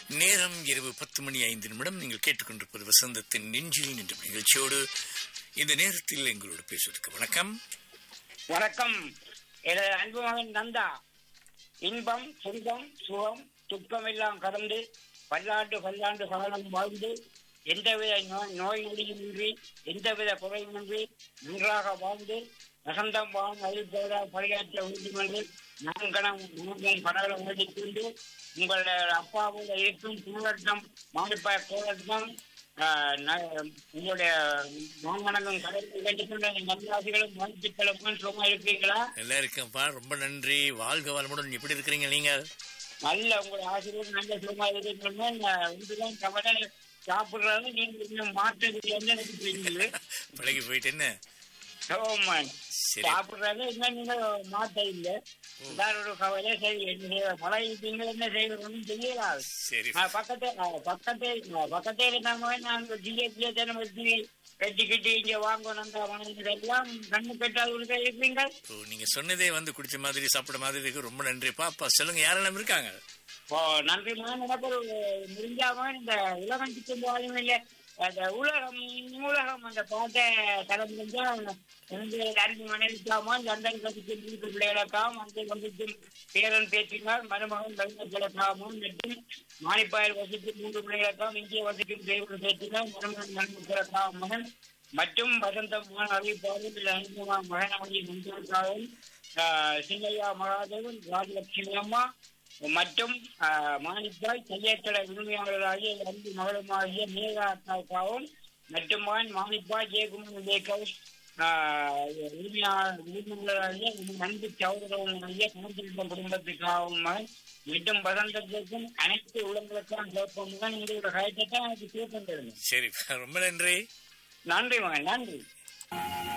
நேரம் இரவு பத்து மணி ஐந்து நிமிடம் நீங்கள் கேட்டுக்கொண்டிருப்பது வசந்தத்தின் நெஞ்சில் நின்ற நிகழ்ச்சியோடு இந்த நேரத்தில் எங்களோடு பேசுவதற்கு வணக்கம் வணக்கம் எனது அன்பு மகன் நந்தா இன்பம் துன்பம் சுகம் துக்கம் எல்லாம் கடந்து பல்லாண்டு பல்லாண்டு காலம் வாழ்ந்து எந்தவித நோய் நோய் நொடியுமின்றி எந்தவித குறையுமின்றி நன்றாக வாழ்ந்து வசந்தம் வாழ்ந்து அதில் போதா பணியாற்ற வேண்டும் என்று நான் கணம் மூன்றும் கடவுளை வேண்டிக் கொண்டு உங்களுடைய அப்பாவோட இருக்கும் பூரட்டம் மாணிப்பா கோரட்டம் உங்களுடைய மாமனங்களும் கடவுளை வேண்டிக் கொண்டு நல்லாசிகளும் வாழ்த்துக்களும் சும்மா இருக்கீங்களா நல்லா இருக்கேன்ப்பா ரொம்ப நன்றி வாழ்க வளமுடன் எப்படி இருக்கிறீங்க நீங்க நல்ல உங்களோட ஆசிரியர் நல்ல சும்மா இருக்கீங்கன்னா உண்டுதான் கவலை சாப்பிடுறாங்க நீங்க இன்னும் மாற்றது எனக்கு தெரியுது பழகி போயிட்டு என்ன ஆமா. சரி சாப்பிடுறாங்க இன்னும் நீங்க மாத்த இல்ல வேற ஒரு கவலை சரி என்ன செய்ய மழை நீங்க என்ன செய்யறோம்னு தெரியல சரி பக்கத்தே பக்கத்தே பக்கத்தே இருந்தாங்க நாங்க ஜிஎஸ்டியை தினம் வச்சு கட்டிக்கிட்டு இங்க வாங்கணும் வாங்கினது எல்லாம் கண்ணு கட்டாத இருக்கீங்க இப்போ நீங்க சொன்னதே வந்து குடிச்ச மாதிரி சாப்பிட மாதிரி இருக்கு ரொம்ப நன்றிப்பா அப்பா சொல்லுங்க யாரெல்லாம் இருக்காங்க ஓ நன்றி நான் எனக்கு ஒரு முடிஞ்சாம இந்த உலகம் சுற்றும் போதும் இல்லை அந்த உலகம் உலகம் அந்த பாட்டை தரம் முடிஞ்சா வந்து அன்பு மனைவிக்காம லண்டன் கட்டிக்கும் வீட்டு பிள்ளைகளுக்காம் அந்த வசிக்கும் பேரன் பேச்சினால் மருமகன் வெள்ளக்கிழக்காமும் மற்றும் மானிப்பாயில் வசிக்கும் மூன்று பிள்ளைகளுக்காம் இங்கே வசிக்கும் தேவன் பேச்சினால் மருமகன் நன்முக்கிறக்காம் மகன் மற்றும் வசந்தம் அறிவிப்பாளர் அன்புமா மகனாகிய நண்பர்களுக்காகவும் சின்னையா மகாதேவன் ராஜலட்சுமி அம்மா மற்றும் மாணிப்பாய் கையேற்றட உரிமையாளராகிய அன்பு மகளுமாகிய மேகா அக்காவுக்காகவும் மற்றும் மகன் மாணிப்பாய் ஜெயக்குமார் விவேகவுஸ் உரிமையாளர் உரிமையாளராகிய அன்பு சௌதரவனாகிய கணக்கிருந்த குடும்பத்துக்காகவும் மகன் மற்றும் வசந்தத்திற்கும் அனைத்து உலகங்களுக்கும் சிறப்பமுடன் உங்களோட கயத்தை தான் எனக்கு சேர்க்கின்றது சரி ரொம்ப நன்றி நன்றி மகன் நன்றி